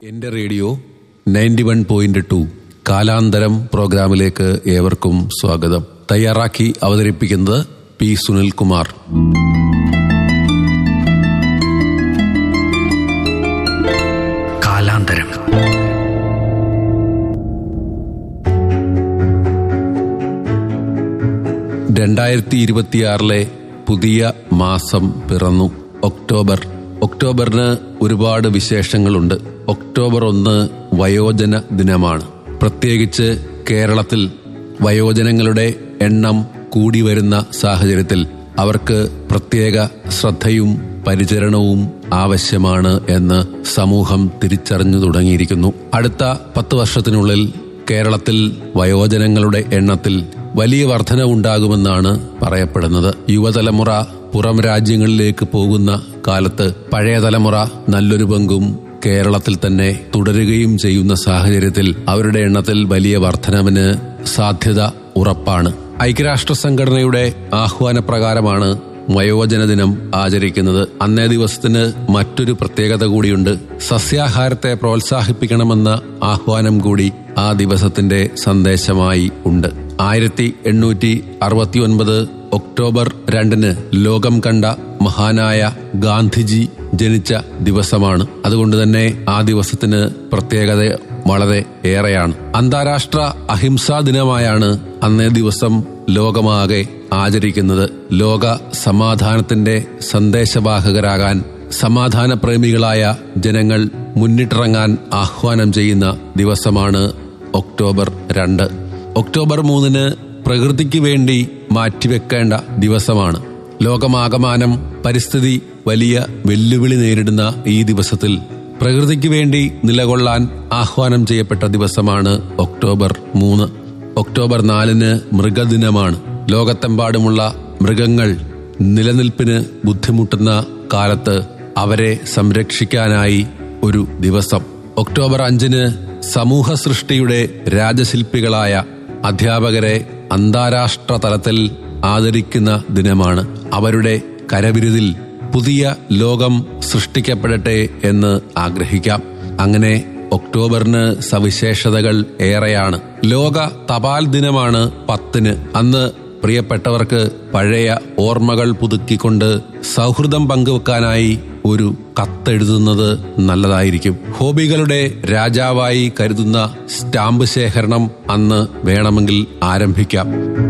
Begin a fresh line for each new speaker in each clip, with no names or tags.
എന്റെ radio ninety one point two Kalantharam പ്രോഗ്രാമിലേക്ക് ഏവർക്കും സ്വാഗതം തയ്യാറാക്കി അവതരിപ്പിക്കുന്നത് പി സുനിൽകുമാർ
കാലാന്തരം
രണ്ടായിരത്തി ഇരുപത്തിയാറിലെ പുതിയ മാസം പിറന്നു ഒക്ടോബർ ഒക്ടോബറിന് ഒരുപാട് വിശേഷങ്ങളുണ്ട് ഒക്ടോബർ ഒന്ന് വയോജന ദിനമാണ് പ്രത്യേകിച്ച് കേരളത്തിൽ വയോജനങ്ങളുടെ എണ്ണം കൂടി വരുന്ന സാഹചര്യത്തിൽ അവർക്ക് പ്രത്യേക ശ്രദ്ധയും പരിചരണവും ആവശ്യമാണ് എന്ന് സമൂഹം തിരിച്ചറിഞ്ഞു തുടങ്ങിയിരിക്കുന്നു അടുത്ത പത്ത് വർഷത്തിനുള്ളിൽ കേരളത്തിൽ വയോജനങ്ങളുടെ എണ്ണത്തിൽ വലിയ വർധന ഉണ്ടാകുമെന്നാണ് പറയപ്പെടുന്നത് യുവതലമുറ പുറം രാജ്യങ്ങളിലേക്ക് പോകുന്ന കാലത്ത് പഴയ തലമുറ നല്ലൊരു പങ്കും കേരളത്തിൽ തന്നെ തുടരുകയും ചെയ്യുന്ന സാഹചര്യത്തിൽ അവരുടെ എണ്ണത്തിൽ വലിയ വർധനവിന് സാധ്യത ഉറപ്പാണ് ഐക്യരാഷ്ട്ര സംഘടനയുടെ ആഹ്വാനപ്രകാരമാണ് വയോജന ദിനം ആചരിക്കുന്നത് അന്നേ ദിവസത്തിന് മറ്റൊരു പ്രത്യേകത കൂടിയുണ്ട് സസ്യാഹാരത്തെ പ്രോത്സാഹിപ്പിക്കണമെന്ന ആഹ്വാനം കൂടി ആ ദിവസത്തിന്റെ സന്ദേശമായി ഉണ്ട് ആയിരത്തി എണ്ണൂറ്റി അറുപത്തി ഒൻപത് ഒക്ടോബർ രണ്ടിന് ലോകം കണ്ട മഹാനായ ഗാന്ധിജി ജനിച്ച ദിവസമാണ് അതുകൊണ്ട് തന്നെ ആ ദിവസത്തിന് പ്രത്യേകത വളരെ ഏറെയാണ് അന്താരാഷ്ട്ര അഹിംസാ ദിനമായാണ് അന്നേ ദിവസം ലോകമാകെ ആചരിക്കുന്നത് ലോക സമാധാനത്തിന്റെ സന്ദേശവാഹകരാകാൻ സമാധാന പ്രേമികളായ ജനങ്ങൾ മുന്നിട്ടിറങ്ങാൻ ആഹ്വാനം ചെയ്യുന്ന ദിവസമാണ് ഒക്ടോബർ രണ്ട് ഒക്ടോബർ മൂന്നിന് പ്രകൃതിക്ക് വേണ്ടി മാറ്റിവെക്കേണ്ട ദിവസമാണ് ലോകമാകമാനം പരിസ്ഥിതി വലിയ വെല്ലുവിളി നേരിടുന്ന ഈ ദിവസത്തിൽ പ്രകൃതിക്ക് വേണ്ടി നിലകൊള്ളാൻ ആഹ്വാനം ചെയ്യപ്പെട്ട ദിവസമാണ് ഒക്ടോബർ മൂന്ന് ഒക്ടോബർ നാലിന് മൃഗദിനമാണ് ലോകത്തെമ്പാടുമുള്ള മൃഗങ്ങൾ നിലനിൽപ്പിന് ബുദ്ധിമുട്ടുന്ന കാലത്ത് അവരെ സംരക്ഷിക്കാനായി ഒരു ദിവസം ഒക്ടോബർ അഞ്ചിന് സമൂഹ സൃഷ്ടിയുടെ രാജശില്പികളായ അധ്യാപകരെ അന്താരാഷ്ട്ര തലത്തിൽ ആദരിക്കുന്ന ദിനമാണ് അവരുടെ കരവിരുതിൽ പുതിയ ലോകം സൃഷ്ടിക്കപ്പെടട്ടെ എന്ന് ആഗ്രഹിക്കാം അങ്ങനെ ഒക്ടോബറിന് സവിശേഷതകൾ ഏറെയാണ് ലോക തപാൽ ദിനമാണ് പത്തിന് അന്ന് പ്രിയപ്പെട്ടവർക്ക് പഴയ ഓർമ്മകൾ പുതുക്കിക്കൊണ്ട് സൗഹൃദം പങ്കുവെക്കാനായി ഒരു കത്തെഴുതുന്നത് നല്ലതായിരിക്കും ഹോബികളുടെ രാജാവായി കരുതുന്ന സ്റ്റാമ്പ് ശേഖരണം അന്ന് വേണമെങ്കിൽ ആരംഭിക്കാം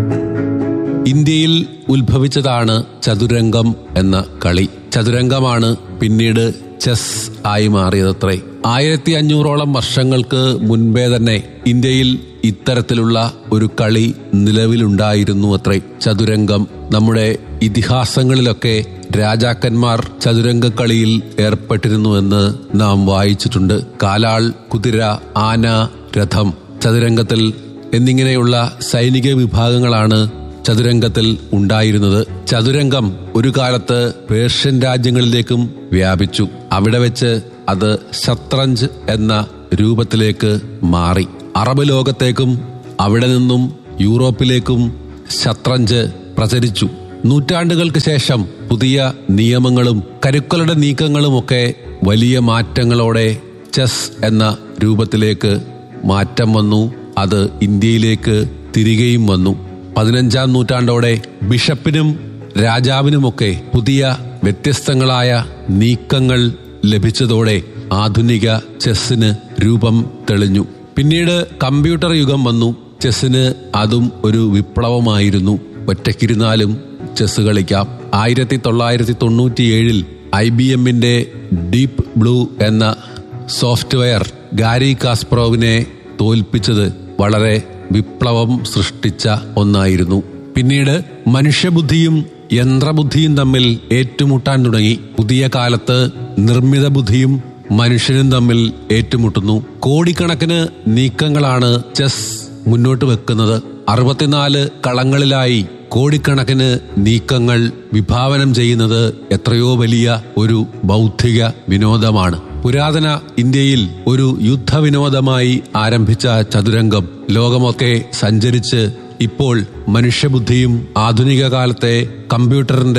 ഇന്ത്യയിൽ ഉത്ഭവിച്ചതാണ് ചതുരംഗം എന്ന കളി ചതുരംഗമാണ് പിന്നീട് ചെസ് ആയി മാറിയതത്രേ ആയിരത്തി അഞ്ഞൂറോളം വർഷങ്ങൾക്ക് മുൻപേ തന്നെ ഇന്ത്യയിൽ ഇത്തരത്തിലുള്ള ഒരു കളി നിലവിലുണ്ടായിരുന്നു അത്രേ ചതുരംഗം നമ്മുടെ ഇതിഹാസങ്ങളിലൊക്കെ രാജാക്കന്മാർ ചതുരംഗ കളിയിൽ ഏർപ്പെട്ടിരുന്നുവെന്ന് നാം വായിച്ചിട്ടുണ്ട് കാലാൾ കുതിര ആന രഥം ചതുരംഗത്തിൽ എന്നിങ്ങനെയുള്ള സൈനിക വിഭാഗങ്ങളാണ് ചതുരംഗത്തിൽ ഉണ്ടായിരുന്നത് ചതുരംഗം ഒരു കാലത്ത് പേർഷ്യൻ രാജ്യങ്ങളിലേക്കും വ്യാപിച്ചു അവിടെ വെച്ച് അത് ശത്രഞ്ച് എന്ന രൂപത്തിലേക്ക് മാറി അറബ് ലോകത്തേക്കും അവിടെ നിന്നും യൂറോപ്പിലേക്കും ശത്രഞ്ച് പ്രചരിച്ചു നൂറ്റാണ്ടുകൾക്ക് ശേഷം പുതിയ നിയമങ്ങളും കരുക്കളുടെ നീക്കങ്ങളുമൊക്കെ വലിയ മാറ്റങ്ങളോടെ ചെസ് എന്ന രൂപത്തിലേക്ക് മാറ്റം വന്നു അത് ഇന്ത്യയിലേക്ക് തിരികെയും വന്നു പതിനഞ്ചാം നൂറ്റാണ്ടോടെ ബിഷപ്പിനും രാജാവിനുമൊക്കെ പുതിയ വ്യത്യസ്തങ്ങളായ നീക്കങ്ങൾ ലഭിച്ചതോടെ ആധുനിക ചെസ്സിന് രൂപം തെളിഞ്ഞു പിന്നീട് കമ്പ്യൂട്ടർ യുഗം വന്നു ചെസ്സിന് അതും ഒരു വിപ്ലവമായിരുന്നു ഒറ്റയ്ക്കിരുന്നാലും ചെസ് കളിക്കാം ആയിരത്തി തൊള്ളായിരത്തി തൊണ്ണൂറ്റിയേഴിൽ ഐ ബി എമ്മിന്റെ ഡീപ് ബ്ലൂ എന്ന സോഫ്റ്റ്വെയർ ഗാരി കാസ്പ്രോവിനെ തോൽപ്പിച്ചത് വളരെ വിപ്ലവം സൃഷ്ടിച്ച ഒന്നായിരുന്നു പിന്നീട് മനുഷ്യബുദ്ധിയും യന്ത്രബുദ്ധിയും തമ്മിൽ ഏറ്റുമുട്ടാൻ തുടങ്ങി പുതിയ കാലത്ത് നിർമ്മിത ബുദ്ധിയും മനുഷ്യനും തമ്മിൽ ഏറ്റുമുട്ടുന്നു കോടിക്കണക്കിന് നീക്കങ്ങളാണ് ചെസ് മുന്നോട്ട് വെക്കുന്നത് അറുപത്തിനാല് കളങ്ങളിലായി കോടിക്കണക്കിന് നീക്കങ്ങൾ വിഭാവനം ചെയ്യുന്നത് എത്രയോ വലിയ ഒരു ബൗദ്ധിക വിനോദമാണ് പുരാതന ഇന്ത്യയിൽ ഒരു യുദ്ധവിനോദമായി ആരംഭിച്ച ചതുരംഗം ലോകമൊക്കെ സഞ്ചരിച്ച് ഇപ്പോൾ മനുഷ്യബുദ്ധിയും ആധുനിക കാലത്തെ കമ്പ്യൂട്ടറിന്റെ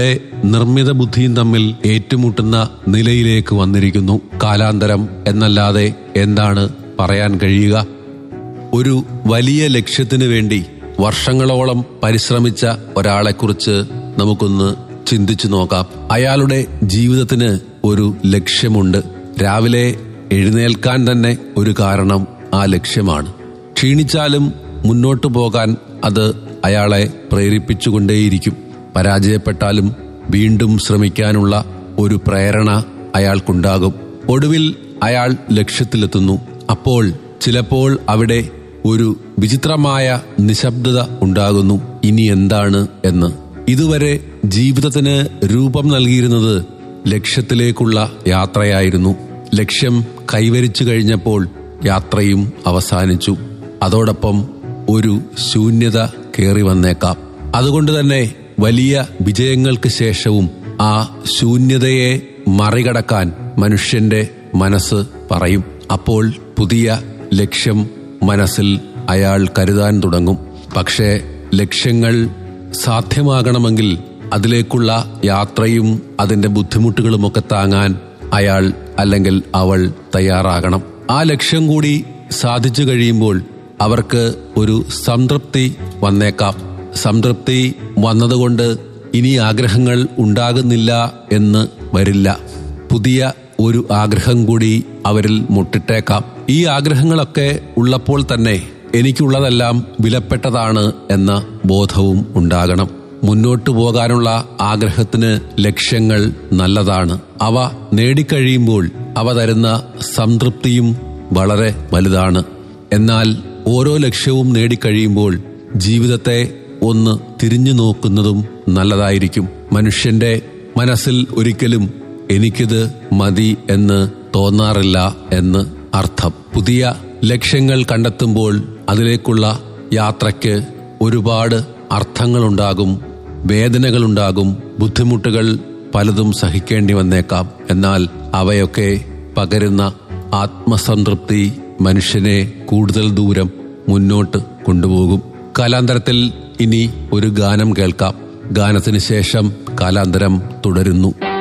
നിർമ്മിത ബുദ്ധിയും തമ്മിൽ ഏറ്റുമുട്ടുന്ന നിലയിലേക്ക് വന്നിരിക്കുന്നു കാലാന്തരം എന്നല്ലാതെ എന്താണ് പറയാൻ കഴിയുക ഒരു വലിയ ലക്ഷ്യത്തിനു വേണ്ടി വർഷങ്ങളോളം പരിശ്രമിച്ച ഒരാളെക്കുറിച്ച് നമുക്കൊന്ന് ചിന്തിച്ചു നോക്കാം അയാളുടെ ജീവിതത്തിന് ഒരു ലക്ഷ്യമുണ്ട് രാവിലെ എഴുന്നേൽക്കാൻ തന്നെ ഒരു കാരണം ആ ലക്ഷ്യമാണ് ക്ഷീണിച്ചാലും മുന്നോട്ടു പോകാൻ അത് അയാളെ പ്രേരിപ്പിച്ചുകൊണ്ടേയിരിക്കും പരാജയപ്പെട്ടാലും വീണ്ടും ശ്രമിക്കാനുള്ള ഒരു പ്രേരണ അയാൾക്കുണ്ടാകും ഒടുവിൽ അയാൾ ലക്ഷ്യത്തിലെത്തുന്നു അപ്പോൾ ചിലപ്പോൾ അവിടെ ഒരു വിചിത്രമായ നിശബ്ദത ഉണ്ടാകുന്നു ഇനി എന്താണ് എന്ന് ഇതുവരെ ജീവിതത്തിന് രൂപം നൽകിയിരുന്നത് ലക്ഷ്യത്തിലേക്കുള്ള യാത്രയായിരുന്നു ലക്ഷ്യം കൈവരിച്ചു കഴിഞ്ഞപ്പോൾ യാത്രയും അവസാനിച്ചു അതോടൊപ്പം ഒരു ശൂന്യത കയറി വന്നേക്കാം അതുകൊണ്ട് തന്നെ വലിയ വിജയങ്ങൾക്ക് ശേഷവും ആ ശൂന്യതയെ മറികടക്കാൻ മനുഷ്യന്റെ മനസ്സ് പറയും അപ്പോൾ പുതിയ ലക്ഷ്യം മനസ്സിൽ അയാൾ കരുതാൻ തുടങ്ങും പക്ഷേ ലക്ഷ്യങ്ങൾ സാധ്യമാകണമെങ്കിൽ അതിലേക്കുള്ള യാത്രയും അതിന്റെ ബുദ്ധിമുട്ടുകളുമൊക്കെ താങ്ങാൻ അയാൾ അല്ലെങ്കിൽ അവൾ തയ്യാറാകണം ആ ലക്ഷ്യം കൂടി സാധിച്ചു കഴിയുമ്പോൾ അവർക്ക് ഒരു സംതൃപ്തി വന്നേക്കാം സംതൃപ്തി വന്നതുകൊണ്ട് ഇനി ആഗ്രഹങ്ങൾ ഉണ്ടാകുന്നില്ല എന്ന് വരില്ല പുതിയ ഒരു ആഗ്രഹം കൂടി അവരിൽ മുട്ടിട്ടേക്കാം ഈ ആഗ്രഹങ്ങളൊക്കെ ഉള്ളപ്പോൾ തന്നെ എനിക്കുള്ളതെല്ലാം വിലപ്പെട്ടതാണ് എന്ന ബോധവും ഉണ്ടാകണം മുന്നോട്ടു പോകാനുള്ള ആഗ്രഹത്തിന് ലക്ഷ്യങ്ങൾ നല്ലതാണ് അവ നേടിക്കഴിയുമ്പോൾ അവ തരുന്ന സംതൃപ്തിയും വളരെ വലുതാണ് എന്നാൽ ഓരോ ലക്ഷ്യവും നേടിക്കഴിയുമ്പോൾ ജീവിതത്തെ ഒന്ന് തിരിഞ്ഞു നോക്കുന്നതും നല്ലതായിരിക്കും മനുഷ്യന്റെ മനസ്സിൽ ഒരിക്കലും എനിക്കിത് മതി എന്ന് തോന്നാറില്ല എന്ന് അർത്ഥം പുതിയ ലക്ഷ്യങ്ങൾ കണ്ടെത്തുമ്പോൾ അതിലേക്കുള്ള യാത്രയ്ക്ക് ഒരുപാട് അർത്ഥങ്ങളുണ്ടാകും വേദനകളുണ്ടാകും ബുദ്ധിമുട്ടുകൾ പലതും സഹിക്കേണ്ടി വന്നേക്കാം എന്നാൽ അവയൊക്കെ പകരുന്ന ആത്മസംതൃപ്തി മനുഷ്യനെ കൂടുതൽ ദൂരം മുന്നോട്ട് കൊണ്ടുപോകും കാലാന്തരത്തിൽ ഇനി ഒരു ഗാനം കേൾക്കാം ഗാനത്തിന് ശേഷം കാലാന്തരം തുടരുന്നു